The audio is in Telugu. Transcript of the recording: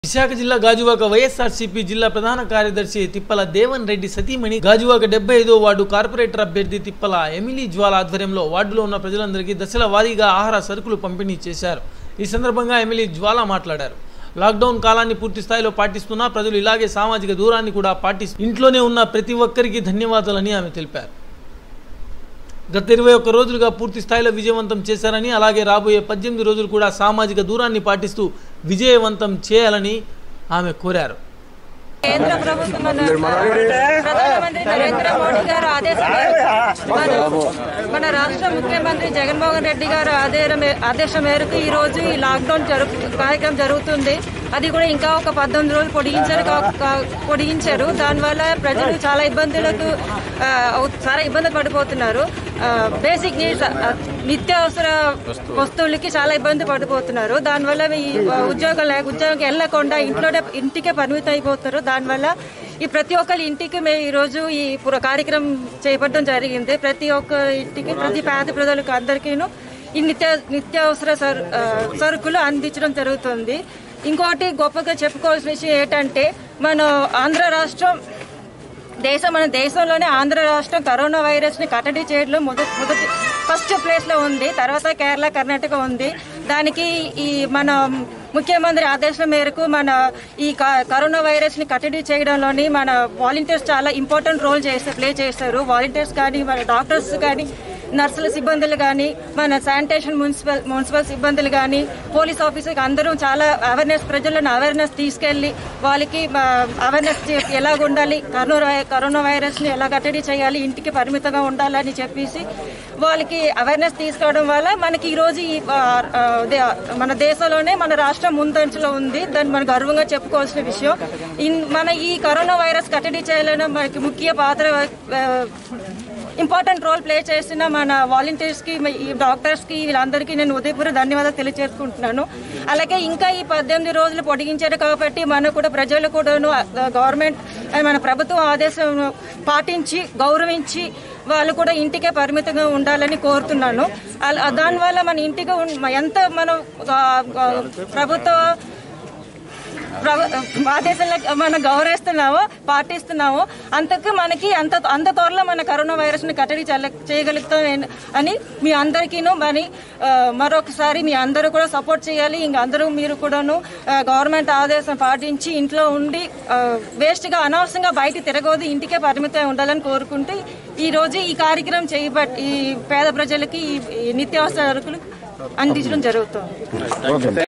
విశాఖ జిల్లా గాజువాక వైఎస్ఆర్సీపీ జిల్లా ప్రధాన కార్యదర్శి తిప్పల దేవన్ రెడ్డి సతీమణి గాజువాక డెబ్బై ఐదో వార్డు కార్పొరేటర్ అభ్యర్థి తిప్పల ఎమిలీ జ్వాల ఆధ్వర్యంలో వార్డులో ఉన్న ప్రజలందరికీ దశల వారీగా ఆహార సరుకులు పంపిణీ చేశారు ఈ సందర్భంగా ఎమిలీ జ్వాల మాట్లాడారు లాక్డౌన్ కాలాన్ని పూర్తి స్థాయిలో పాటిస్తున్నా ప్రజలు ఇలాగే సామాజిక దూరాన్ని కూడా పాటిస్తూ ఇంట్లోనే ఉన్న ప్రతి ఒక్కరికి ధన్యవాదాలని ఆమె తెలిపారు గత ఇరవై ఒక్క రోజులుగా పూర్తి స్థాయిలో విజయవంతం చేశారని అలాగే రాబోయే పద్దెనిమిది రోజులు కూడా సామాజిక దూరాన్ని పాటిస్తూ విజయవంతం చేయాలని ఆమె కోరారు కేంద్ర ప్రభుత్వం మన ప్రధానమంత్రి నరేంద్ర మోడీ గారు ఆదేశం మన- మన రాష్ట్ర ముఖ్యమంత్రి జగన్మోహన్ రెడ్డి గారు ఆదేశం ఆదేశం మేరకు ఈ రోజు ఈ లాక్డౌన్ జరుపు కార్యక్రమం జరుగుతుంది అది కూడా ఇంకా ఒక పద్దెనిమిది రోజులు పొడిగించారు కా- కా- పొడిగించారు దానివల్ల ప్రజలు చాలా ఇబ్బందులకు ఆ, అవు- చాలా ఇబ్బంది పడిపోతున్నారు బేసిక్ నీడ్స్ నిత్యావసర వస్తువులకి చాలా ఇబ్బంది పడిపోతున్నారు దానివల్ల ఈ ఉద్యోగం లేక ఉద్యోగం వెళ్లకుండా ఇంట్లోనే ఇంటికే పరిమితం అయిపోతారు దానివల్ల ఈ ప్రతి ఒక్కరి ఇంటికి మేము ఈ రోజు ఈ పుర కార్యక్రమం చేపట్టడం జరిగింది ప్రతి ఒక్క ఇంటికి ప్రతి పేద ప్రజలకు అందరికీను ఈ నిత్య నిత్యావసర సరు- ఆ, సరుకులు అందించడం జరుగుతుంది ఇంకోటి గొప్పగా చెప్పుకోవాల్సిన విషయం ఏంటంటే మన ఆంధ్ర రాష్ట్రం దేశం మన దేశంలోనే ఆంధ్ర రాష్ట్రం కరోనా వైరస్ ని కట్టడి చేయడంలో మొదటి మొదటి ఫస్ట్ ప్లేస్ లో ఉంది తర్వాత కేరళ కర్ణాటక ఉంది దానికి ఈ మన ముఖ్యమంత్రి ఆదేశం మేరకు మన ఈ క- కరోనా వైరస్ ని కట్టడి చేయడంలోని మన వాలంటీర్స్ చాలా ఇంపార్టెంట్ రోల్ చేస్తారు ప్లే చేస్తారు వాలంటీర్స్ కానీ మన డాక్టర్స్ కానీ నర్సుల సిబ్బందులు కానీ మన శానిటేషన్ మున్సిపల్ మున్సిపల్ సిబ్బందులు కానీ పోలీస్ ఆఫీసర్ అందరూ చాలా అవేర్నెస్ ప్రజలను అవేర్నెస్ తీసుకెళ్లి వాళ్ళకి అవేర్నెస్ ఎలా ఉండాలి కరోనా వై- కరోనా వైరస్ ని ఎలా కట్టడి చేయాలి ఇంటికి పరిమితంగా ఉండాలని చెప్పేసి వాళ్ళకి అవేర్నెస్ తీసుకోవడం వల్ల మనకి ఈ రోజు ఈ ఆ, ఆ, దే- మన దేశంలోనే మన రాష్ట్రం ముందంచులో ఉంది దాన్ని మనం గర్వంగా చెప్పుకోవాల్సిన విషయం ఇన్- మన ఈ కరోనా వైరస్ కట్టడి చేయాలని మనకి ముఖ్య పాత్ర ఆ, ఇంపార్టెంట్ రోల్ ప్లే చేసిన మన వాలంటీర్స్ కి ఈ డాక్టర్స్ కి వీళ్ళందరికీ నేను ఉదయపూర్వ ధన్యవాదాలు తెలియజేసుకుంటున్నాను అలాగే ఇంకా ఈ పద్దెనిమిది రోజులు పొడిగించారు కాబట్టి మనకు కూడా ప్రజలు కూడాను గవర్నమెంట్ మన ప్రభుత్వం ఆదేశం పాటించి గౌరవించి వాళ్ళు కూడా ఇంటికే పరిమితంగా ఉండాలని కోరుతున్నాను అలా- దానివల్ల మన ఇంటికి ఉన్- ఎంత మనం ఆ, ఆ, ప్రభుత్వ ప్రభు- ఆదేశాలను మనం గౌరవిస్తున్నామో పాటిస్తున్నామో అంతకు మనకి అంత అంత త్వరలో మన కరోనా వైరస్ ని కట్టడి చెల్ల- చేయగలుగుతాం అని- అని మీ అందరికీను మరి ఆ, మరొకసారి మీ అందరూ కూడా సపోర్ట్ చేయాలి ఇంక అందరూ మీరు కూడాను ఆ, గవర్నమెంట్ ఆదేశం పాటించి ఇంట్లో ఉండి వేస్ట్ గా అనవసరంగా బయట తిరగవద్దు ఇంటికే పరిమితం ఉండాలని కోరుకుంటూ ఈ రోజు ఈ కార్యక్రమం చేయబట్టి ఈ పేద ప్రజలకి ఈ ఈ నిత్యావసర సరుకులు అందించడం జరుగుతుంది